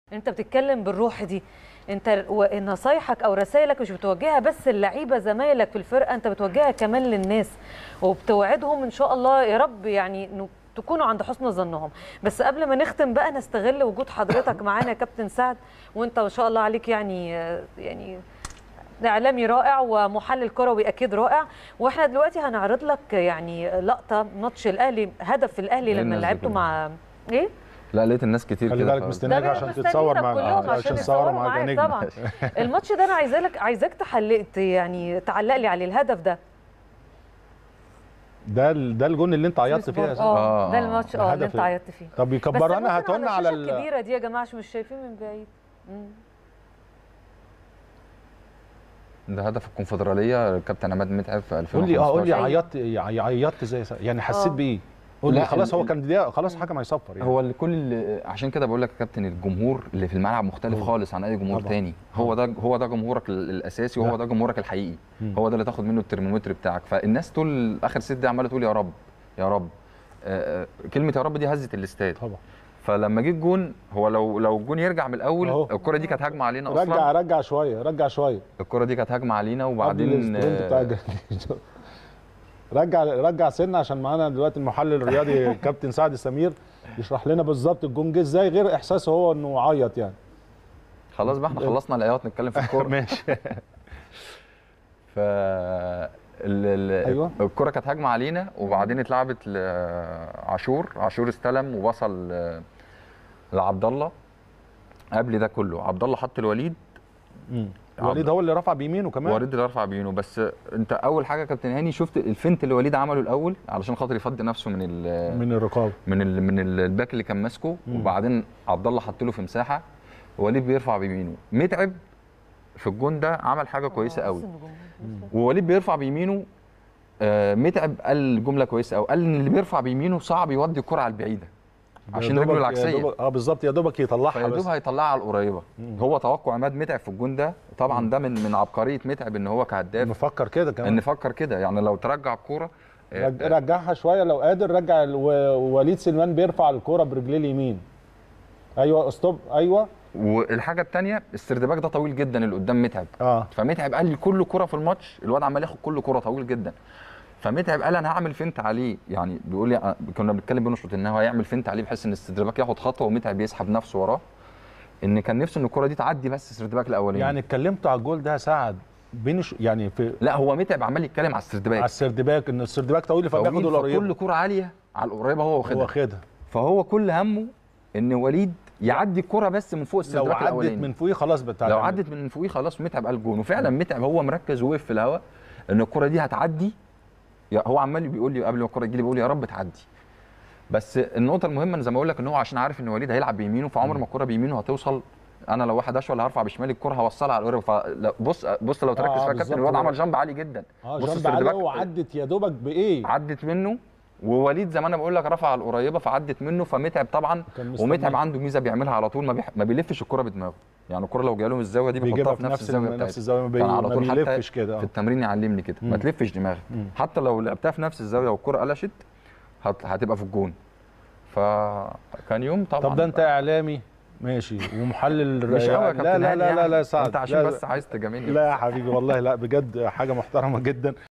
انت بتتكلم بالروح دي انت و- نصايحك او رسائلك مش بتوجهها بس اللعيبه زمايلك في الفرقه انت بتوجهها كمان للناس وبتوعدهم ان شاء الله يا رب يعني انه تكونوا عند حسن ظنهم بس قبل ما نختم بقى نستغل وجود حضرتك معانا يا كابتن سعد وانت ما شاء الله عليك يعني يعني اعلامي رائع ومحلل كروي اكيد رائع واحنا دلوقتي هنعرض لك يعني لقطه ماتش الاهلي هدف الاهلي إيه لما الناس دي لعبته كلها؟ مع ايه لا لقيت الناس كتير خلي كده بالك خالص. مستنياك ده عشان مستنيينك تتصور معاك كلهم آه، عشان تصوروا يتصوروا معاك معاك يا نجم طبعا الماتش ده انا عايزاك عايزاك تعلق يعني تعلق لي عليه الهدف ده ده ال- ده الجون اللي انت عيطت فيه يا سيدي. اه آه، ده آه. الماتش ده اه اللي هدف انت عيطت فيه طب بس يكبر ممكن انا هاتولنا على الشاشة ال... الكبيره دي يا جماعه عشان مش شايفين من بعيد مم. ده هدف الكونفدراليه الكابتن عماد متعب في 2015 قول لي اه قول لي أيوة. عيطت عي- عيطت ازاي يعني حسيت آه. بايه قول لي لا، خلاص ال- هو كان دقيقه خلاص حكم هيصفر يعني هو اللي كل اللي عشان كده بقول لك يا كابتن الجمهور اللي في الملعب مختلف هو. خالص عن اي جمهور طبعا. تاني هو ده هو ده جمهورك ال- الاساسي وهو ده. ده جمهورك الحقيقي مم. هو ده اللي تاخد منه الترمومتر بتاعك فالناس طول اخر ست دقايق عماله تقول يا رب يا رب آه، آه، كلمه يا رب دي هزت الاستاد طبعا فلما جه الجون هو لو لو الجون يرجع من الاول أهو. الكره دي كانت هجمه علينا رجع اصلا رجع شويه رجع شويه الكره دي كانت هجمه علينا قبل وبعدين السبرنت بتاع آه، الجنين. رجع رجع سنه عشان معانا دلوقتي المحلل الرياضي كابتن سعد سمير يشرح لنا بالظبط الجون جه ازاي غير احساسه هو انه عيط يعني خلاص بقى احنا خلصنا العياط نتكلم في الكوره ماشي ف ال- ال- أيوة. الكره كانت هجمه علينا وبعدين اتلعبت لعاشور عاشور استلم ووصل ل- لعبد الله قبل ده كله عبد الله حط الوليد مم. وليد هو اللي رفع بيمينه كمان وليد اللي رفع بينه بس انت اول حاجه يا كابتن هاني شفت الفنت اللي وليد عمله الاول علشان خاطر يفضي نفسه من ال من الرقابه من ال من ال- الباك اللي كان ماسكه مم. وبعدين عبد الله حط له في مساحه وليد بيرفع بيمينه متعب في الجون ده عمل حاجه كويسه آه، قوي بس الجمهور. ووليد بيرفع بيمينه آه، متعب قال جمله كويسه قوي قال ان اللي بيرفع بيمينه صعب يودي الكره على البعيده عشان يا رجله دوبك- يا العكسيه دوبك- اه بالظبط يا دوبك يطلعها فيا بس دوب هيطلعها على القريبه مم. هو توقع عماد متعب في الجون ده طبعا ده من من عبقريه متعب ان هو كهداف نفكر كده ان كمان فكر كده يعني لو ترجع الكوره آه، رج- رجعها شويه لو قادر رجع ال- و- وليد سلمان بيرفع الكوره برجليه اليمين ايوه استوب ايوه والحاجه الثانيه السردباك ده طويل جدا اللي قدام متعب اه فمتعب قال لي كل كره في الماتش الواد عمال ياخد كل كره طويل جدا فمتعب قال انا هعمل فنت عليه يعني بيقول لي كنا بنتكلم بنشرط ان هو هيعمل فنت عليه بحيث ان السردباك ياخد خطوه ومتعب يسحب نفسه وراه ان كان نفسه ان الكره دي تعدي بس السردباك الاولاني يعني اتكلمت على الجول ده سعد بين ش... يعني في لا هو متعب عمال يتكلم على على السردباك السردباك ان السردباك طويل فبياخد فبياخد القريب كل كره عاليه على القريبه هو هو واخدها واخدها فهو كل همه ان وليد يعدي الكره بس من فوق لو السردباك عدت الاولاني من فوقيه خلاص بتاع لو عدت من فوقيه خلاص متعب قال جون وفعلا متعب هو مركز ووقف في الهواء ان الكره دي هتعدي يا- هو عمال بيقول لي قبل ما الكره تجي لي بيقول يا رب تعدي بس النقطه المهمه ان زي ما اقول لك ان هو عشان عارف ان وليد هيلعب بيمينه فعمر ما الكره بيمينه هتوصل انا لو واحد اشول هرفع بشمالي الكره هوصلها على القريب فبص بص لو تركز آه، فيها يا بالظبط. كابتن الواد عمل جامب عالي جدا اه بص جنب عليه السردباك- وعدت يا دوبك بايه عدت منه ووليد زي ما انا بقول لك رفع على القريبه فعدت منه فمتعب طبعا كان مستنيه. ومتعب عنده ميزه بيعملها على طول ما, بيح... ما بيلفش الكره بدماغه يعني الكره لو جايه له من الزاويه دي بيجيبها بيحطها في في نفس نفس الزاويه ال- بتاعتها نفس الزاويه ما, بي... كان على ما طول حتى بيلفش كده في اه التمرين يعلمني كده ما مم. تلفش دماغك مم. حتى لو لعبتها في نفس الزاويه والكره قلشت هت... هتبقى في الجون فكان يوم طبعا طب ده انت اعلامي ماشي ومحلل مش قوي يا لا كابتن لا هاني لا لا يعني. لا سعد انت عشان لا بس عايز تجاملني لا يا حبيبي والله لا بجد حاجه محترمه جدا